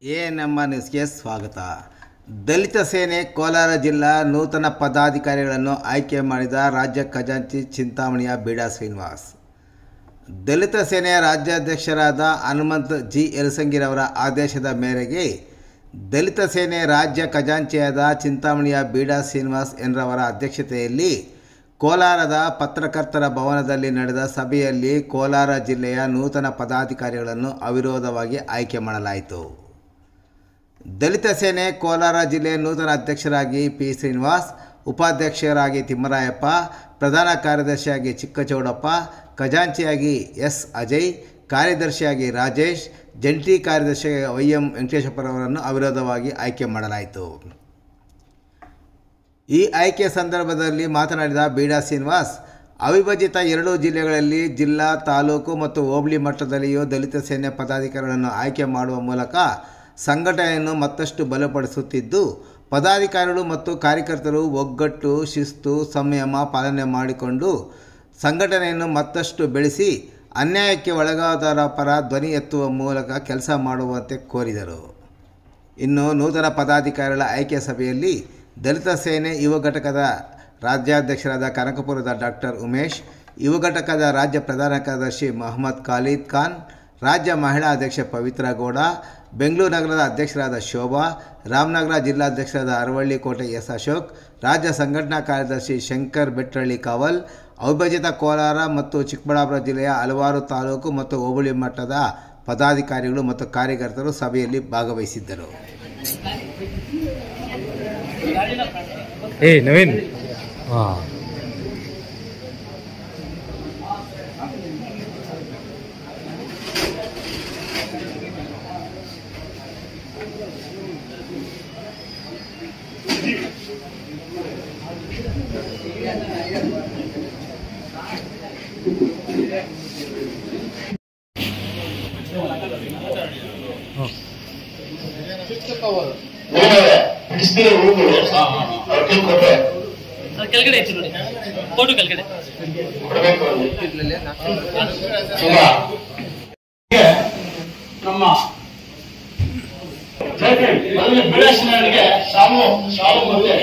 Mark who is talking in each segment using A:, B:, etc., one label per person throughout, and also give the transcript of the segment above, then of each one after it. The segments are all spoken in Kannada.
A: ಎ ನಮ್ಮ ನ್ಯೂಸ್ಗೆ ಸ್ವಾಗತ ದಲಿತ ಸೇನೆ ಕೋಲಾರ ಜಿಲ್ಲಾ ನೂತನ ಪದಾಧಿಕಾರಿಗಳನ್ನು ಆಯ್ಕೆ ಮಾಡಿದ ರಾಜ್ಯ ಖಜಾಂಚಿ ಚಿಂತಾಮಣಿಯ ಬೀಡಾ ಶ್ರೀನಿವಾಸ್ ದಲಿತ ಸೇನೆಯ ರಾಜ್ಯಾಧ್ಯಕ್ಷರಾದ ಹನುಮಂತ್ ಜಿ ಯಲಸಂಗಿರವರ ಆದೇಶದ ಮೇರೆಗೆ ದಲಿತ ಸೇನೆ ರಾಜ್ಯ ಖಜಾಂಚಿಯಾದ ಚಿಂತಾಮಣಿಯ ಬೀಡಾ ಶ್ರೀನಿವಾಸ್ ಎನ್ರವರ ಅಧ್ಯಕ್ಷತೆಯಲ್ಲಿ ಕೋಲಾರದ ಪತ್ರಕರ್ತರ ಭವನದಲ್ಲಿ ನಡೆದ ಸಭೆಯಲ್ಲಿ ಕೋಲಾರ ಜಿಲ್ಲೆಯ ನೂತನ ಪದಾಧಿಕಾರಿಗಳನ್ನು ಅವಿರೋಧವಾಗಿ ಆಯ್ಕೆ ಮಾಡಲಾಯಿತು ದಲಿತ ಸೇನೆ ಕೋಲಾರ ಜಿಲ್ಲೆಯ ನೂತನ ಅಧ್ಯಕ್ಷರಾಗಿ ಪಿ ಶ್ರೀನಿವಾಸ್ ಉಪಾಧ್ಯಕ್ಷರಾಗಿ ತಿಮ್ಮರಾಯಪ್ಪ ಪ್ರಧಾನ ಕಾರ್ಯದರ್ಶಿಯಾಗಿ ಚಿಕ್ಕಚೌಡಪ್ಪ ಖಜಾಂಚಿಯಾಗಿ ಎಸ್ ಅಜಯ್ ಕಾರ್ಯದರ್ಶಿಯಾಗಿ ರಾಜೇಶ್ ಜಂಟಿ ಕಾರ್ಯದರ್ಶಿಯಾಗಿ ವೈ ಎಂ ವೆಂಕಟೇಶಪ್ಪರವರನ್ನು ಅವಿರೋಧವಾಗಿ ಆಯ್ಕೆ ಮಾಡಲಾಯಿತು ಈ ಆಯ್ಕೆ ಸಂದರ್ಭದಲ್ಲಿ ಮಾತನಾಡಿದ ಬೀಡಾ ಶ್ರೀನಿವಾಸ್ ಅವಿಭಜಿತ ಎರಡೂ ಜಿಲ್ಲೆಗಳಲ್ಲಿ ಜಿಲ್ಲಾ ತಾಲೂಕು ಮತ್ತು ಹೋಬಳಿ ಮಟ್ಟದಲ್ಲಿಯೂ ದಲಿತ ಸೇನೆ ಪದಾಧಿಕಾರಿಗಳನ್ನು ಆಯ್ಕೆ ಮಾಡುವ ಮೂಲಕ ಸಂಘಟನೆಯನ್ನು ಮತ್ತಷ್ಟು ಬಲಪಡಿಸುತ್ತಿದ್ದು ಪದಾಧಿಕಾರಿಗಳು ಮತ್ತು ಕಾರ್ಯಕರ್ತರು ಒಗ್ಗಟ್ಟು ಶಿಸ್ತು ಸಂಯಮ ಪಾಲನೆ ಮಾಡಿಕೊಂಡು ಸಂಘಟನೆಯನ್ನು ಮತ್ತಷ್ಟು ಬೆಳೆಸಿ ಅನ್ಯಾಯಕ್ಕೆ ಒಳಗಾದವರ ಪರ ಧ್ವನಿ ಎತ್ತುವ ಮೂಲಕ ಕೆಲಸ ಮಾಡುವಂತೆ ಕೋರಿದರು ಇನ್ನು ನೂತನ ಪದಾಧಿಕಾರಿಗಳ ಆಯ್ಕೆ ಸಭೆಯಲ್ಲಿ ದಲಿತ ಸೇನೆ ಯುವ ಘಟಕದ ರಾಜ್ಯಾಧ್ಯಕ್ಷರಾದ ಕನಕಪುರದ ಡಾಕ್ಟರ್ ಉಮೇಶ್ ಯುವ ಘಟಕದ ರಾಜ್ಯ ಪ್ರಧಾನ ಕಾರ್ಯದರ್ಶಿ ಮೊಹಮ್ಮದ್ ಖಾಲಿದ್ ಖಾನ್ ರಾಜ್ಯ ಮಹಿಳಾ ಅಧ್ಯಕ್ಷೆ ಪವಿತ್ರ ಗೌಡ ಬೆಂಗಳೂರು ನಗರದ ಅಧ್ಯಕ್ಷರಾದ ಶೋಭಾ ರಾಮನಗರ ಜಿಲ್ಲಾಧ್ಯಕ್ಷರಾದ ಅರವಳ್ಳಿ ಕೋಟೆ ಎಸ್ ಅಶೋಕ್ ರಾಜ್ಯ ಸಂಘಟನಾ ಕಾರ್ಯದರ್ಶಿ ಶಂಕರ್ ಬೆಟ್ರಳ್ಳಿ ಕಾವಲ್ ಅವಿಭಜಿತ ಕೋಲಾರ ಮತ್ತು ಚಿಕ್ಕಬಳ್ಳಾಪುರ ಜಿಲ್ಲೆಯ ಹಲವಾರು ತಾಲೂಕು ಮತ್ತು ಹೋಬಳಿ ಮಟ್ಟದ ಪದಾಧಿಕಾರಿಗಳು ಮತ್ತು ಕಾರ್ಯಕರ್ತರು ಸಭೆಯಲ್ಲಿ ಭಾಗವಹಿಸಿದ್ದರು
B: ಏ ನವೀನ್ ಹಾಂ
C: ಬಿಡಿಸ್ತೀರ ಹೂಗಳು ಅವ್ರಿಗೆ ಕೊಟ್ರೆ
D: ಅದು ಕೆಳಗಡೆ ಹೆಚ್ಚು ನೋಡಿ ಫೋಟೋ ಕೆಳಗಡೆ
C: ಕೊಡಬೇಕು ಅಲ್ಲಿ. ಈಗ ಈಗ ನಮ್ಮ ಮೊದಲು ಬಿಳಸಿನವರಿಗೆ ಶಾಲು ಶಾಲು ಮತ್ತೆ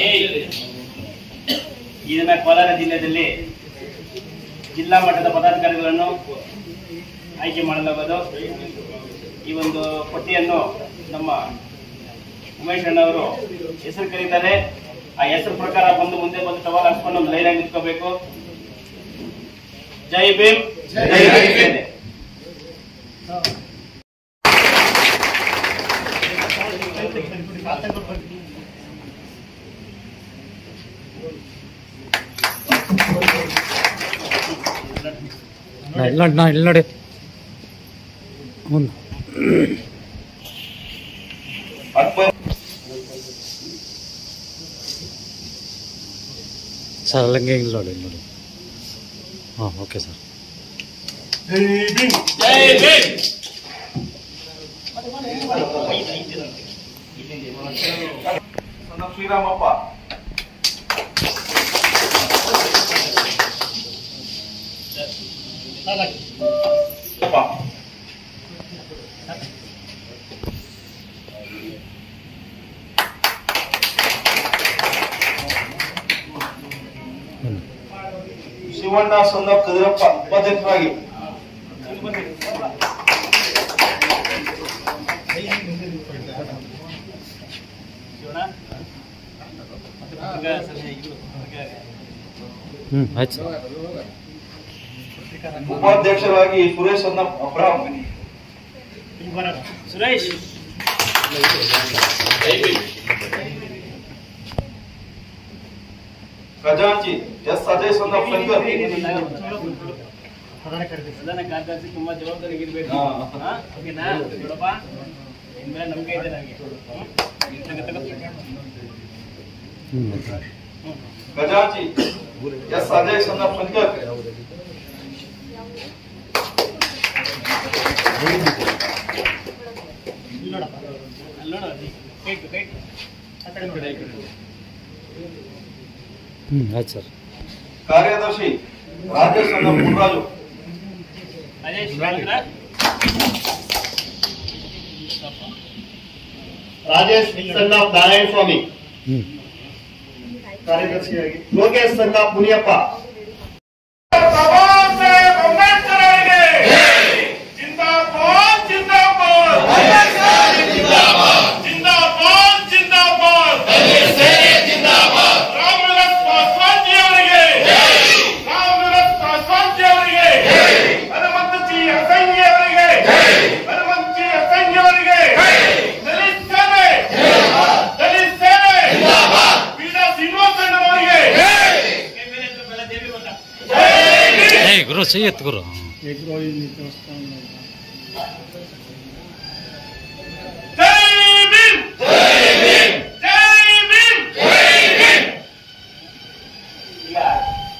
D: ಇದನ್ನ ಕೋಲಾರ ಜಿಲ್ಲೆಯಲ್ಲಿ ಜಿಲ್ಲಾ ಮಟ್ಟದ ಪದಾಧಿಕಾರಿಗಳನ್ನು ಆಯ್ಕೆ ಮಾಡಲಾಗುವುದು ಈ ಒಂದು ಪಟ್ಟಿಯನ್ನು ನಮ್ಮ ಉಮೇಶ್ ಅಣ್ಣವರು ಹೆಸರು ಕರೀತಾರೆ ಆ ಹೆಸರು ಪ್ರಕಾರ ಬಂದು ಮುಂದೆ ಬಂದು ಟವಲ್ ಹಾಕ್ಸ್ಕೊಂಡು ಒಂದು ಲೈನ್ ಆಗಿ ನಿಂತ್ಕೋಬೇಕು ಜೈ ಭೀಮ್
C: ಜೈ ಭೀಮ್.
B: ನಾ ಇಲ್ಲ ನಾ ಇಲ್ಲಿ ನೋಡಿ ಮುಂದೆ
C: ಅಪ್ಪ
B: ಸರ್ ಅಲ್ಲಂಗೆ ಇಲ್ಲಿ ನೋಡಿ ಇಲ್ಲಿ ನೋಡಿ ಹಾಂ ಓಕೆ ಸರ್
C: ಜೈ ಭೀಮ್
D: ಜೈ ಭೀಮ್
C: ನನ್ನ ಶ್ರೀರಾಮಪ್ಪ ಅಪ್ಪ.
B: ಹ್ಞೂ
C: ಶಿವಣ್ಣ ಸೊನ್ನ ಕದಿರಪ್ಪ ಉಪಾಧ್ಯಕ್ಷರಾಗಿ
B: ಹ್ಞೂ ಆಯ್ತು ಸರ್
C: ಉಪಾಧ್ಯಕ್ಷರಾಗಿ ಸುರೇಶ್ ಅನ್ನ ಅಬ್ರಾಹಂ
D: ಸುರೇಶ್
C: ಖಜಾಂಚಿ ಎಸ್ ಅಜಯ್ ಸೊನ್ನ ಶಂಕರ್
D: ಪ್ರಧಾನ ಕಾರ್ಯದರ್ಶಿ ತುಂಬಾ ಜವಾಬ್ದಾರಿ ಇರ್ಬೇಕು
C: ಹಾ.
D: ಹಾ? ಓಕೆನಾ ನೋಡಪ್ಪ ಇನ್ಮೇಲೆ ನಂಬಿಕೆ ಇದೆ ನನಗೆ ಹ್ಮ್? ತಗೋ, ತಗೋ.
B: ಹ್ಞೂ
D: ಹ್ಮ್.
C: ಖಜಾಂಚಿ ಎಸ್ ಅಜಯ್ ಸೊನ್ನ ಶಂಕರ್
D: ಅಲ್ಲಿ ನೋಡು ಅಲ್ಲಿ. ಕೈಟ್ ಕೈಟ್ ಆ ಕಡೆ ನೋಡಿ, ಆ ಕಡೆ ನೋಡಿ.
B: ಹ್ಞೂ ಆಯ್ತು ಸರ್
C: ಕಾರ್ಯದರ್ಶಿ ರಾಜೇಶ್ ಅನ್ನ ಮುನ್ರಾಜು
D: ರಾಜೇಶ್ ಹೇಳಿದ್ರಾ?
E: ರಾಜೇಶ್ ಸಣ್ಣ ನಾರಾಯಣ ಸ್ವಾಮಿ
B: ಹ್ಞೂ
E: ಕಾರ್ಯದರ್ಶಿಯಾಗಿ ಲೋಕೇಶ್ ಸಣ್ಣ ಮುನಿಯಪ್ಪ
C: ಬಾಬಾ ಸಾಹೇಬ್ ಅಂಬೇಡ್ಕರ್ ಅವರಿಗೆ ಜಿಂದಾಬಾದ್ ಜಿಂದಾಬಾದ್ ಜಿಂದಾಬಾದ್ ಜಿಂದಾಬಾದ್ ರಾಮ್ ವಿಲಾಸ್ ಪಾಸ್ವಾನ್ಜಿ ಅವರಿಗೆ ರಾಮ್ ವಿಲಾಸ್ ಪಾಸ್ವಾನ್ಜಿ ಅವರಿಗೆ ಹನುಮಂತ ಜಿ ಅಸಂಗಿ ಅವರಿಗೆ ಹನುಮಂತ ಜಿ ಅಸಂಗಿ ಅವರಿಗೆ ದಲಿತ ಸೇನೆ ದಲಿತ ಸೇನೆ ಬೀಡಾ ಶ್ರೀನಿವಾಸಣ್ಣ ಅವರಿಗೆ
B: ಏಯ್ ಗುರು ಸೈ ಎತ್ತು ಗುರು